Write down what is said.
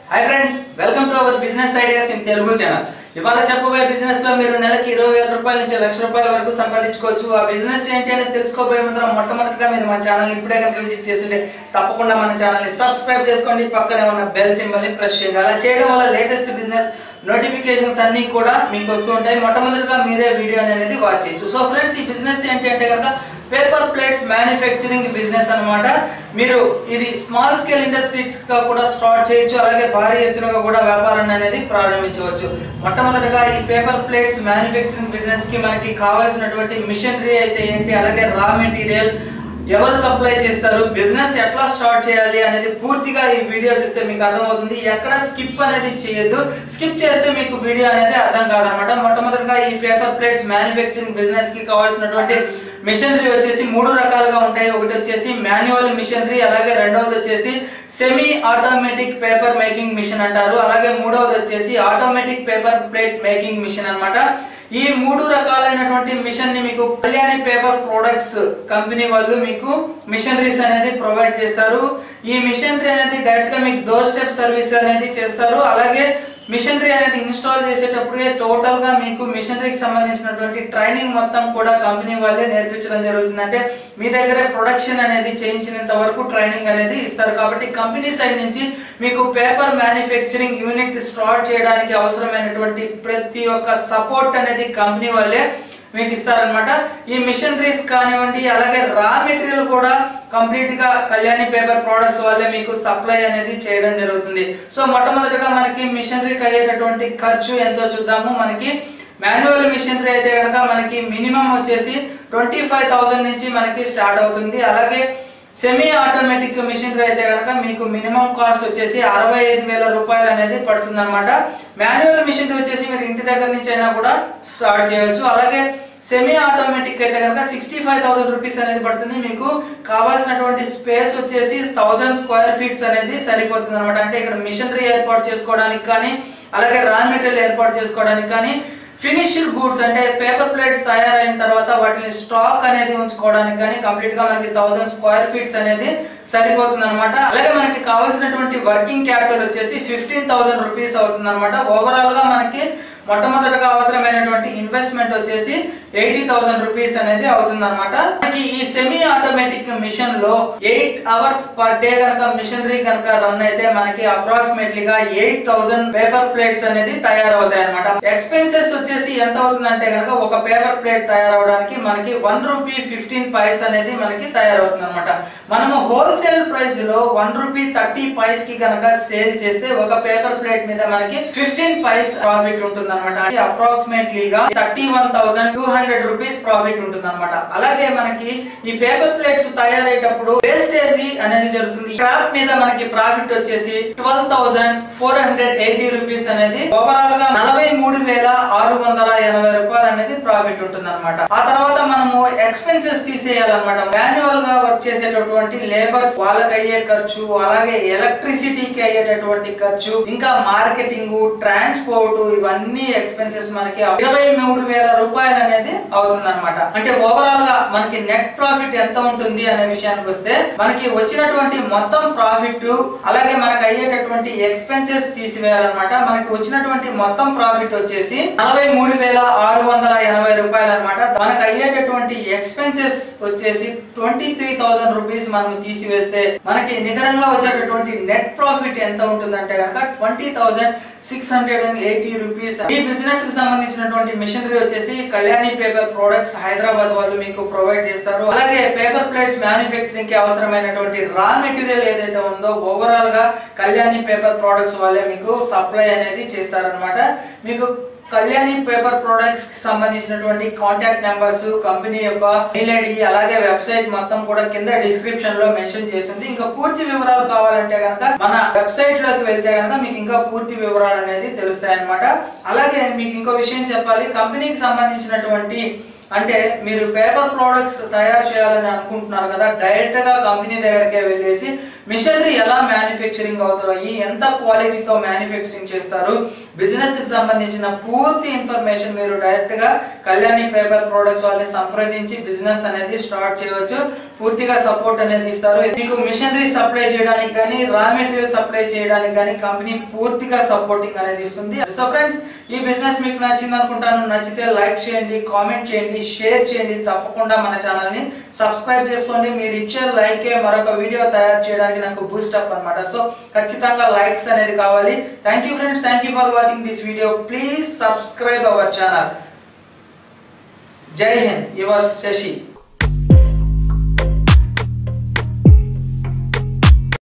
hi friends welcome to our business ideas in Telugu channel ఇవాళ చెప్పబోయే business లో మీరు నెలకి ఇరవై వేల రూపాయల నుంచి లక్ష రూపాయల వరకు సంపాదించుకోవచ్చు ఆ బిజినెస్ ఏంటి అని తెలుసుకోబోయే ముందర మొట్టమొదటిగా మీరు మన ఛానల్ ఇప్పుడే కనుక విజిట్ చేసింటే తప్పకుండా మన ఛానల్ ని సబ్స్క్రైబ్ చేసుకోండి పక్కనే ఉన్న బెల్ సింబల్ ని ప్రెస్ చేయండి అలా చేయడం వల్ల లేటెస్ట్ బిజినెస్ నోటిఫికేషన్స్ అన్ని కూడా మీకు వస్తూ ఉంటాయి మొట్టమొదటిగా మీరే వీడియో అనేది వాచ్ చేయొచ్చు సో ఫ్రెండ్స్ ఈ బిజినెస్ ఏంటి అంటే కనుక పేపర్ ప్లేట్స్ మ్యానుఫ్యాక్చరింగ్ బిజినెస్ అన్నమాట మీరు ఇది స్మాల్ స్కేల్ ఇండస్ట్రీగా కూడా స్టార్ట్ చేయొచ్చు అలాగే భారీ ఎత్తునగా కూడా వ్యాపారాన్ని అనేది ప్రారంభించవచ్చు మొట్టమొదటిగా ఈ పేపర్ ప్లేట్స్ మ్యానుఫ్యాక్చరింగ్ బిజినెస్ కి మనకి కావాల్సినటువంటి మిషనరీ అయితే ఏంటి అలాగే రా మెటీరియల్ ఎవరు సప్లై చేస్తారు బిజినెస్ ఎట్లా స్టార్ట్ చేయాలి అనేది పూర్తిగా ఈ వీడియో చూస్తే మీకు అర్థమవుతుంది ఎక్కడ స్కిప్ అనేది చేయొద్దు స్కిప్ చేస్తే మీకు వీడియో అనేది అర్థం కాదనమాట మొట్టమొదటిగా ఈ పేపర్ ప్లేట్స్ మ్యానుఫ్యాక్చరింగ్ బిజినెస్ కి కావాల్సినటువంటి మిషనరీ వచ్చేసి మూడు రకాలుగా ఉంటాయి ఒకటి వచ్చేసి మాన్యువల్ మిషనరీ అలాగే రెండవది వచ్చేసి semi automatic paper making machine అంటారు అలాగే మూడవది వచ్చేసి automatic paper plate making machine అన్నమాట ఈ మూడు రకాలైనటువంటి మిషన్ ని మీకు కళ్యాణి పేపర్ ప్రొడక్ట్స్ కంపెనీ వాళ్ళు మీకు మిషనరీస్ అనేది ప్రొవైడ్ చేస్తారు ఈ మిషనరీ అనేది డైరెక్ట్ గా మీకు డోర్ స్టెప్ సర్వీస్ అనేది చేస్తారు అలాగే మిషనరీ అనేది ఇన్స్టాల్ చేసేటప్పుడే టోటల్ గా మీకు మిషనరీకి సంబంధించినటువంటి ట్రైనింగ్ మొత్తం కూడా కంపెనీ వాళ్ళే నేర్పించడం జరుగుతుంది అంటే మీ దగ్గర ప్రొడక్షన్ అనేది చేయించినంత వరకు ట్రైనింగ్ అనేది ఇస్తారు కాబట్టి కంపెనీ సైడ్ నుంచి మీకు పేపర్ మ్యానుఫ్యాక్చరింగ్ యూనిట్ స్టార్ట్ చేయడానికి అవసరమైనటువంటి ప్రతి ఒక్క సపోర్ట్ అనేది కంపెనీ వాళ్ళే మీకు ఇస్తారనమాట ఈ మిషనరీస్ కానివ్వండి అలాగే రా మెటీరియల్ కూడా కంప్లీట్ గా కళ్యాణి పేపర్ ప్రొడక్ట్స్ వాళ్ళే మీకు సప్లై అనేది చేయడం జరుగుతుంది సో మొట్టమొదటిగా మనకి మిషనరీకి అయ్యేటటువంటి ఖర్చు ఎంతో చూద్దాము మనకి మాన్యువల్ మిషనరీ అయితే కనుక మనకి మినిమం వచ్చేసి ట్వంటీ ఫైవ్ థౌసండ్ నుంచి మనకి స్టార్ట్ అవుతుంది అలాగే సెమీ ఆటోమేటిక్ మిషనరీ అయితే కనుక మీకు మినిమం కాస్ట్ వచ్చేసి అరవై ఐదు వేల రూపాయలు అనేది పడుతుంది అనమాట మాన్యువల్ మిషనరీ వచ్చేసి మీరు ఇంటి దగ్గర నుంచి అయినా కూడా స్టార్ట్ చేయొచ్చు అలాగే సెమీ ఆటోమేటిక్ అయితే కనుక సిక్స్టీ ఫైవ్ థౌసండ్ రూపీస్ అనేది పడుతుంది మీకు కావాల్సినటువంటి స్పేస్ వచ్చేసి థౌజండ్ స్క్వేర్ ఫీట్స్ అనేది సరిపోతుంది అనమాట అంటే ఇక్కడ మిషనరీ ఏర్పాటు చేసుకోవడానికి కానీ అలాగే రా మెటీరియల్ ఏర్పాటు చేసుకోవడానికి కానీ ఫినిష్డ్ గూడ్స్ అంటే పేపర్ ప్లేట్స్ తయారైన తర్వాత వాటిని స్టాక్ అనేది ఉంచుకోవడానికి కానీ కంప్లీట్ గా మనకి థౌసండ్ స్క్వేర్ ఫీట్స్ అనేది సరిపోతుంది అనమాట అలాగే మనకి కావాల్సినటువంటి వర్కింగ్ క్యాపిటల్ వచ్చేసి ఫిఫ్టీన్ థౌసండ్ రూపీస్ అవుతుంది అనమాట ఓవరాల్ గా మనకి మొట్టమొదటిగా అవసరమైనటువంటి ఇన్వెస్ట్మెంట్ వచ్చేసి ఎయిటీ థౌసండ్ రూపీస్ అనేది అవుతుంది అనమాట మనకి ఈ సెమీ ఆటోమేటిక్ మిషన్ లో ఎయిట్ అవర్స్ పర్ డే కనుక మిషనరీ కనుక రన్ అయితే మనకి అప్రాక్సిమేట్లీ గా ఎయిట్ థౌసండ్ పేపర్ ప్లేట్స్ అనేది తయారవుతాయి అనమాట ఎక్స్పెన్సెస్ వచ్చేసి ఎంత అవుతుందంటే కనుక ఒక పేపర్ ప్లేట్ తయారవడానికి మనకి వన్ రూపీ ఫిఫ్టీన్ పైస్ అనేది మనకి తయారవుతుంది అనమాట మనము హోల్సేల్ ప్రైస్ లో వన్ రూపీ థర్టీ పైస్ కి కనుక సేల్ చేస్తే ఒక పేపర్ ప్లేట్ మీద మనకి ఫిఫ్టీన్ పైస్ ప్రాఫిట్ ఉంటుంది అనమాట అప్రాక్సిమేట్లీగా thirty one thousand two hundred rupees profit ఉంటుంది అనమాట అలాగే మనకి ఈ పేపర్ ప్లేట్స్ తయారయ్యేటప్పుడు వేస్టేజ్ అనేది జరుగుతుంది క్రాప్ మీద మనకి ప్రాఫిట్ వచ్చేసి twelve thousand four hundred eighty rupees అనేది ఓవరాల్ గా నలభై మూడు వేల ఆరు వందల ఎనభై రూపాయలు అనేది ప్రాఫిట్ ఉంటుంది అనమాట ఆ తర్వాత మనము ఎక్స్పెన్సెస్ తీసేయాలన్నమాట మాన్యువల్ గా వర్క్ చేసేటటువంటి లేబర్స్ వాళ్ళకి అయ్యే ఖర్చు అలాగే ఎలక్ట్రిసిటీకి అయ్యేటటువంటి ఖర్చు ఇంకా మార్కెటింగ్ ట్రాన్స్పోర్ట్ ఇవన్నీ ఎక్స్పెన్సెస్ మనకి ఇరవై మూడు వేల రూపాయలు అనేది అవుతుంది అనమాట అంటే ఓవరాల్ గా మనకి నెట్ ప్రాఫిట్ ఎంత ఉంటుంది అనే విషయానికి వస్తే మనకి వచ్చినటువంటి మొత్తం ప్రాఫిట్ అలాగే మనకి అయ్యేటటువంటి ఎక్స్పెన్సెస్ తీసివేయాలన్నమాట మనకి వచ్చినటువంటి మొత్తం ప్రాఫిట్ వచ్చేసి నలభై మూడు వేల ఆరు వందల ఎనభై రూపాయలు అనమాట మనకు అయ్యేటటువంటి ఎక్స్పెన్సెస్ వచ్చేసి ట్వంటీ త్రీ థౌసండ్ రూపీస్ మనం తీసివేస్తే మనకి నికరంగా వచ్చేటటువంటి నెట్ ప్రాఫిట్ ఎంత ఉంటుందంటే కనుక twenty thousand six hundred and eighty rupees ఈ బిజినెస్ కి సంబంధించినటువంటి మిషనరీ వచ్చేసి కళ్యాణి పేపర్ ప్రొడక్ట్స్ హైదరాబాద్ వాళ్ళు మీకు ప్రొవైడ్ చేస్తారు అలాగే పేపర్ ప్లేట్స్ మ్యానుఫ్యాక్చరింగ్ కి అవసరమైనటువంటి రా మెటీరియల్ ఏదైతే ఉందో ఓవరాల్ గా కళ్యాణి పేపర్ ప్రొడక్ట్స్ వాళ్ళే మీకు సప్లై అనేది చేస్తారనమాట మీకు కళ్యాణి పేపర్ ప్రొడక్ట్స్ కి సంబంధించినటువంటి కాంటాక్ట్ నెంబర్స్ కంపెనీ యొక్క మెయిల్ ఐడి అలాగే వెబ్సైట్ మొత్తం కూడా కింద డిస్క్రిప్షన్ లో మెన్షన్ చేసింది ఇంకా పూర్తి వివరాలు కావాలంటే కనుక మన వెబ్సైట్ లోకి వెళ్తే కనుక మీకు ఇంకా పూర్తి వివరాలు అనేది తెలుస్తాయి అనమాట అలాగే మీకు ఇంకో విషయం చెప్పాలి కంపెనీకి సంబంధించినటువంటి అంటే మీరు పేపర్ ప్రోడక్ట్స్ తయారు చేయాలని అనుకుంటున్నారు కదా డైరెక్ట్ గా కంపెనీ దగ్గరకే వెళ్ళేసి మిషనరీ ఎలా మ్యానుఫ్యాక్చరింగ్ అవుతాయి ఎంత క్వాలిటీతో మ్యానుఫ్యాక్చరింగ్ చేస్తారు బిజినెస్ కి సంబంధించిన పూర్తి ఇన్ఫర్మేషన్ మీరు డైరెక్ట్ గా కళ్యాణి పేపర్ ప్రొడక్ట్స్ వాళ్ళని సంప్రదించి బిజినెస్ అనేది స్టార్ట్ చేయవచ్చు పూర్తిగా సపోర్ట్ అనేది ఇస్తారు మీకు మిషనరీ సప్లై చేయడానికి కానీ రా మెటీరియల్ సప్లై చేయడానికి కానీ కంపెనీ పూర్తిగా సపోర్టింగ్ అనేది ఇస్తుంది సో ఫ్రెండ్స్ ఈ బిజినెస్ మీకు నచ్చింది అనుకుంటాను నచ్చితే లైక్ చేయండి కామెంట్ చేయండి షేర్ చేయండి తప్పకుండా మన ఛానల్ ని సబ్స్క్రైబ్ చేసుకోండి మీరు ఇచ్చే లైకే మరొక వీడియో తయారు చేయడానికి నాకు బూస్ట్ అప్ అనమాట సో ఖచ్చితంగా లైక్స్ అనేది కావాలి thank you friends thank you for watching this video please subscribe our channel Jai Hind your Shashi